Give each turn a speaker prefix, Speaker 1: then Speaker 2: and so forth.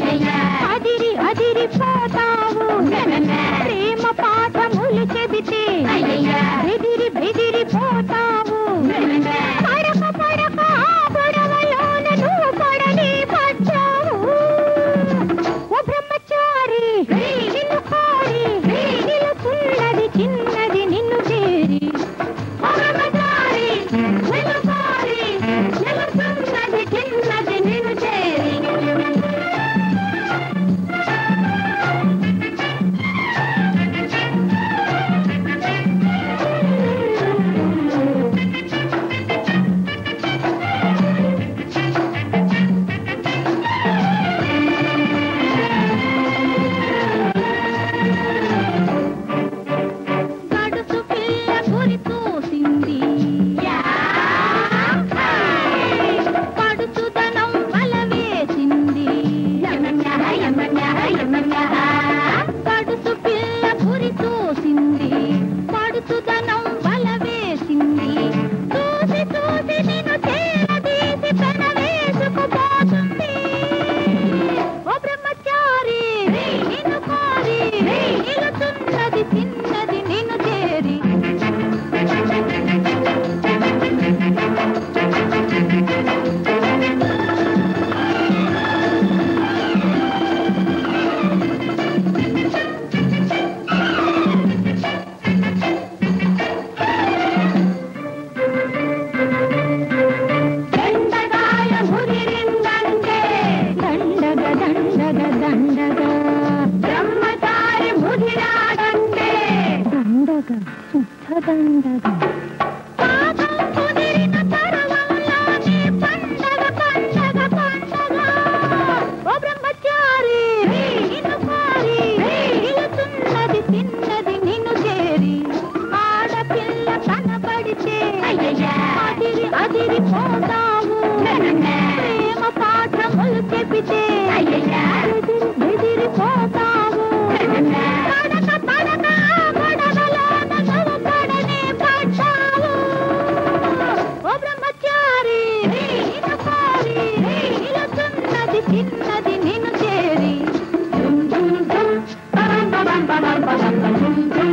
Speaker 1: అదిరి అదిరి పోతావు ప్రేమ పాఠములు చెబితే బెదిరి బెదిరి పోతావు పడక పడక ఆ గొడవలోన నువ్వు పడని పడ్డావు ఓ బ్రహ్మచారి నిన్ను కోరి నిలుచున్నది చిన్నది నిన్ను చేరి ఓ బ్రహ్మచారి నిన్ను కోరి నిలుచున్నది చిన్నది నిన్ను చేరి గడుసు పిల్ల గురి చూసింది పడుచుదనం వల వేసింది గడుసు పిల్ల గురి చూసింది పడుచుదనం వల వేసింది చూసి చూసి నిన్ను చేరదీసి పెన వేసుకుపోతుంది ఓ బ్రహ్మచారి నిన్ను కోరి నిలుచున్నది చిన్నది నిన్ను చేరి దండగాయ ముదిరిందంటే దండగ దండగ దండగ బ్రహ్మచారి ముదిరాడంటే దండగ శుద్ధ దండగ పాపం కుదిరిన తరువంలోనే పండగ పండగ పండగ ఓ బ్రహ్మచారి నిన్ను కోరి నిలుచున్నది చిన్నది నిన్ను చేరి ఆడపిల్ల కనబడితే అదిరి అదిరి పోతావు ప్రేమ పాఠములు చెబితే బెదిరి బెదిరి పోతావు పడక పడక ఆ గొడవలోన నువ్వు పడనే పడ్డావు ఓ బ్రహ్మచారి నిన్ను కోరి నిలుచున్నది చిన్నది నిన్ను చేరి దుమ్ దుమ్ దుమ్, బరం బరం బరం బరం బరం దుమ్ దుమ్